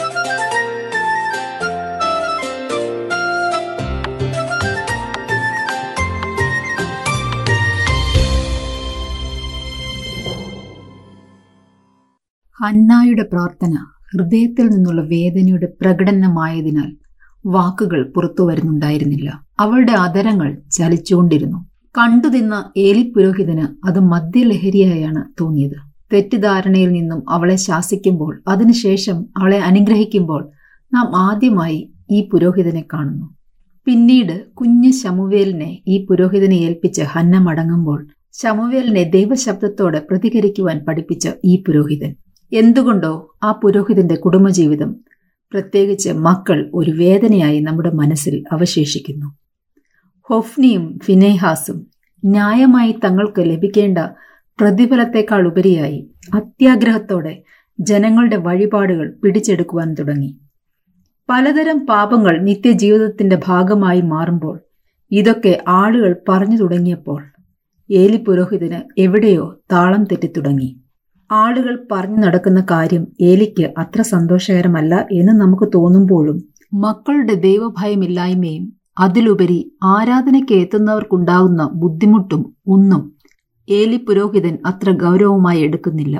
ഹന്നായുടെ പ്രാർത്ഥന ഹൃദയത്തിൽ നിന്നുള്ള വേദനയുടെ പ്രകടനമായതിനാൽ വാക്കുകൾ പുറത്തു വരുന്നുണ്ടായിരുന്നില്ല അവളുടെ അതരങ്ങൾ ചലിച്ചുകൊണ്ടിരുന്നു കണ്ടുതിന്ന ഏലി പുരോഹിതന് അത് മദ്യലഹരിയായാണ് തോന്നിയത് തെറ്റിദ്ധാരണയിൽ നിന്നും അവളെ ശാസിക്കുമ്പോൾ അതിനുശേഷം അവളെ അനുഗ്രഹിക്കുമ്പോൾ നാം ആദ്യമായി ഈ പുരോഹിതനെ കാണുന്നു പിന്നീട് കുഞ്ഞ് ശമുവേലിനെ ഈ പുരോഹിതനെ ഏൽപ്പിച്ച് ഹന്ന മടങ്ങുമ്പോൾ ശമുവേലിനെ ദൈവശബ്ദത്തോടെ പ്രതികരിക്കുവാൻ പഠിപ്പിച്ച ഈ പുരോഹിതൻ എന്തുകൊണ്ടോ ആ പുരോഹിതന്റെ കുടുംബജീവിതം പ്രത്യേകിച്ച് മക്കൾ ഒരു വേദനയായി നമ്മുടെ മനസ്സിൽ അവശേഷിക്കുന്നു ഹൊഫ്നിയും ഫിനേഹാസും ന്യായമായി തങ്ങൾക്ക് ലഭിക്കേണ്ട പ്രതിഫലത്തെക്കാൾ ഉപരിയായി അത്യാഗ്രഹത്തോടെ ജനങ്ങളുടെ വഴിപാടുകൾ പിടിച്ചെടുക്കുവാൻ തുടങ്ങി പലതരം പാപങ്ങൾ നിത്യജീവിതത്തിന്റെ ഭാഗമായി മാറുമ്പോൾ ഇതൊക്കെ ആളുകൾ പറഞ്ഞു തുടങ്ങിയപ്പോൾ ഏലി പുരോഹിതന് എവിടെയോ താളം തെറ്റിത്തുടങ്ങി ആളുകൾ പറഞ്ഞു നടക്കുന്ന കാര്യം ഏലിക്ക് അത്ര സന്തോഷകരമല്ല എന്ന് നമുക്ക് തോന്നുമ്പോഴും മക്കളുടെ ദൈവഭയമില്ലായ്മയും അതിലുപരി ആരാധനയ്ക്ക് എത്തുന്നവർക്കുണ്ടാകുന്ന ബുദ്ധിമുട്ടും ഒന്നും ഏലി പുരോഹിതൻ അത്ര ഗൗരവമായി എടുക്കുന്നില്ല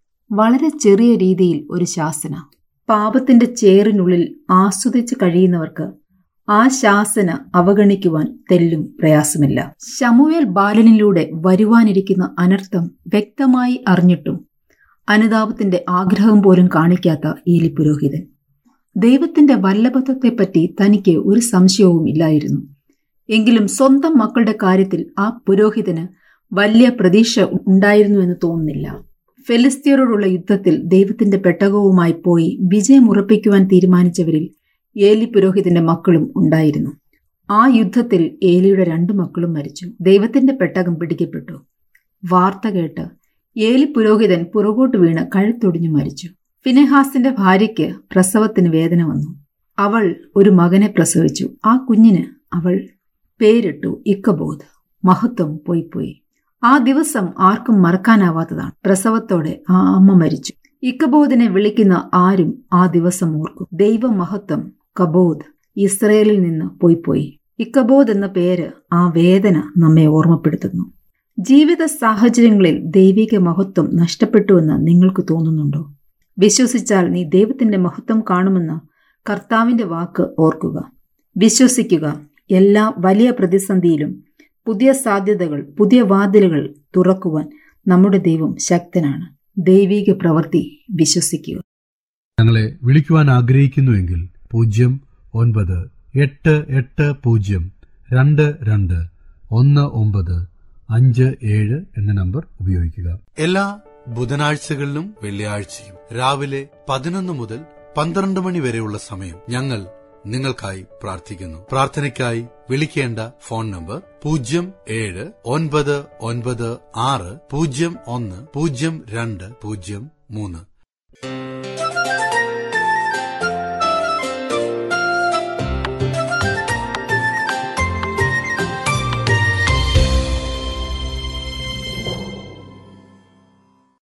വളരെ ചെറിയ രീതിയിൽ ഒരു ശാസന പാപത്തിന്റെ ചേറിനുള്ളിൽ ആസ്വദിച്ച് കഴിയുന്നവർക്ക് ആ ശാസന അവഗണിക്കുവാൻ തെല്ലും പ്രയാസമില്ല ശമുവേൽ ബാലനിലൂടെ വരുവാനിരിക്കുന്ന അനർത്ഥം വ്യക്തമായി അറിഞ്ഞിട്ടും അനുതാപത്തിന്റെ ആഗ്രഹം പോലും കാണിക്കാത്ത ഏലി പുരോഹിതൻ ദൈവത്തിന്റെ വല്ലഭത്വത്തെപ്പറ്റി തനിക്ക് ഒരു സംശയവും ഇല്ലായിരുന്നു എങ്കിലും സ്വന്തം മക്കളുടെ കാര്യത്തിൽ ആ പുരോഹിതന് വലിയ പ്രതീക്ഷ ഉണ്ടായിരുന്നുവെന്ന് തോന്നുന്നില്ല ഫെലിസ്തീനോടുള്ള യുദ്ധത്തിൽ ദൈവത്തിന്റെ പെട്ടകവുമായി പോയി വിജയമുറപ്പിക്കുവാൻ തീരുമാനിച്ചവരിൽ ഏലി പുരോഹിതന്റെ മക്കളും ഉണ്ടായിരുന്നു ആ യുദ്ധത്തിൽ ഏലിയുടെ രണ്ടു മക്കളും മരിച്ചു ദൈവത്തിന്റെ പെട്ടകം പിടിക്കപ്പെട്ടു വാർത്ത കേട്ട് ഏലി പുരോഹിതൻ പുറകോട്ട് വീണ് കഴുത്തൊടിഞ്ഞു മരിച്ചു ഫിനെഹാസിന്റെ ഭാര്യയ്ക്ക് പ്രസവത്തിന് വേദന വന്നു അവൾ ഒരു മകനെ പ്രസവിച്ചു ആ കുഞ്ഞിന് അവൾ പേരിട്ടു ഇക്കബോധ് മഹത്വം പോയി പോയി ആ ദിവസം ആർക്കും മറക്കാനാവാത്തതാണ് പ്രസവത്തോടെ ആ അമ്മ മരിച്ചു ഇക്കബോധിനെ വിളിക്കുന്ന ആരും ആ ദിവസം ഓർക്കും ദൈവമഹത്വം കബോധ് ഇസ്രയേലിൽ നിന്ന് പോയി പോയി ഇക്കബോധ് എന്ന പേര് ആ വേദന നമ്മെ ഓർമ്മപ്പെടുത്തുന്നു ജീവിത സാഹചര്യങ്ങളിൽ ദൈവിക മഹത്വം നഷ്ടപ്പെട്ടുവെന്ന് നിങ്ങൾക്ക് തോന്നുന്നുണ്ടോ വിശ്വസിച്ചാൽ നീ ദൈവത്തിന്റെ മഹത്വം കാണുമെന്ന് കർത്താവിന്റെ വാക്ക് ഓർക്കുക വിശ്വസിക്കുക എല്ലാ വലിയ പ്രതിസന്ധിയിലും പുതിയ സാധ്യതകൾ പുതിയ വാതിലുകൾ തുറക്കുവാൻ നമ്മുടെ ദൈവം ശക്തനാണ് ദൈവിക പ്രവൃത്തി വിശ്വസിക്കുക ഞങ്ങളെ വിളിക്കുവാൻ ആഗ്രഹിക്കുന്നുവെങ്കിൽ പൂജ്യം ഒൻപത് എട്ട് എട്ട് പൂജ്യം രണ്ട് രണ്ട് ഒന്ന് ഒമ്പത് അഞ്ച് ഏഴ് എന്ന നമ്പർ ഉപയോഗിക്കുക എല്ലാ ബുധനാഴ്ചകളിലും വെള്ളിയാഴ്ചയും രാവിലെ പതിനൊന്ന് മുതൽ പന്ത്രണ്ട് മണി വരെയുള്ള സമയം ഞങ്ങൾ നിങ്ങൾക്കായി പ്രാർത്ഥിക്കുന്നു പ്രാർത്ഥനയ്ക്കായി വിളിക്കേണ്ട ഫോൺ നമ്പർ പൂജ്യം ഏഴ് ഒൻപത് ഒൻപത് ആറ് പൂജ്യം ഒന്ന് പൂജ്യം രണ്ട് പൂജ്യം മൂന്ന്